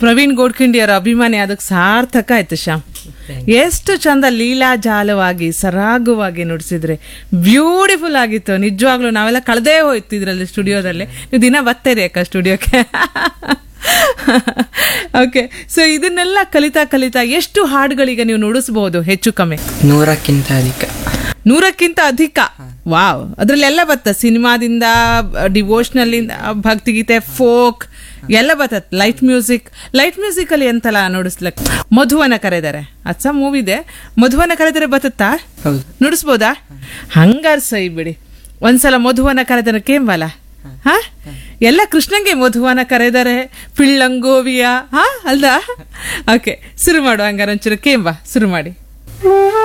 ಪ್ರವೀಣ್ ಗೋಡ್ಖಿಂಡಿಯವರ ಅಭಿಮಾನಿ ಅದಕ್ಕೆ ಸಾರ್ಥಕ ಆಯ್ತು ಶ್ಯಾಮ್ ಎಷ್ಟು ಚಂದ ಲೀಲಾಜಾಲವಾಗಿ ಸರಾಗವಾಗಿ ನುಡಿಸಿದ್ರೆ ಬ್ಯೂಟಿಫುಲ್ ಆಗಿತ್ತು ನಿಜವಾಗ್ಲೂ ನಾವೆಲ್ಲ ಕಳೆದೇ ಹೋಯ್ತು ಇದರಲ್ಲಿ ಸ್ಟುಡಿಯೋದಲ್ಲಿ ನೀವು ದಿನ ಬರ್ತೀರಿ ಅಕ್ಕ ಸ್ಟುಡಿಯೋಕ್ಕೆ ಓಕೆ ಸೊ ಇದನ್ನೆಲ್ಲ ಕಲಿತಾ ಕಲಿತಾ ಎಷ್ಟು ಹಾಡುಗಳಿಗೆ ನೀವು ನುಡಿಸ್ಬೋದು ಹೆಚ್ಚು ಕಮ್ಮಿ ನೂರಕ್ಕಿಂತ ಅಧಿಕ ನೂರಕ್ಕಿಂತ ಅಧಿಕ ವಾವ್ ಅದ್ರಲ್ಲೆಲ್ಲ ಬತ್ತ ಸಿನಿಮಾದಿಂದ ಡಿವೋಷನಲ್ ಭಕ್ತಿಗೀತೆ ಫೋಕ್ ಎಲ್ಲ ಬರ್ತತ್ ಲೈಟ್ ಮ್ಯೂಸಿಕ್ ಲೈಟ್ ಮ್ಯೂಸಿಕ್ ಅಲ್ಲಿ ಎಂತಲ್ಲ ನುಡಿಸ್ಲಕ್ ಮಧುವನ ಕರೆದರೆ ಅಚ್ಚ ಮೂವಿದೆ ಮಧುವನ ಕರೆದರೆ ಬತ್ತತ್ತಾ ಹೌದು ನುಡಿಸ್ಬೋದಾ ಹಂಗಾರ್ ಸೈ ಬಿಡಿ ಒಂದ್ಸಲ ಮಧುವನ ಕರೆದರೆ ಕೇಂಬಲ ಹಾ ಎಲ್ಲ ಕೃಷ್ಣಂಗೆ ಮಧುವನ ಕರೆದರೆ ಪಿಳ್ಳಂಗೋವಿಯ ಹಾ ಅಲ್ದಾ ಓಕೆ ಶುರು ಮಾಡು ಹಂಗಾರ ಒಂಚೂರು ಕೇಂಬ ಶುರು ಮಾಡಿ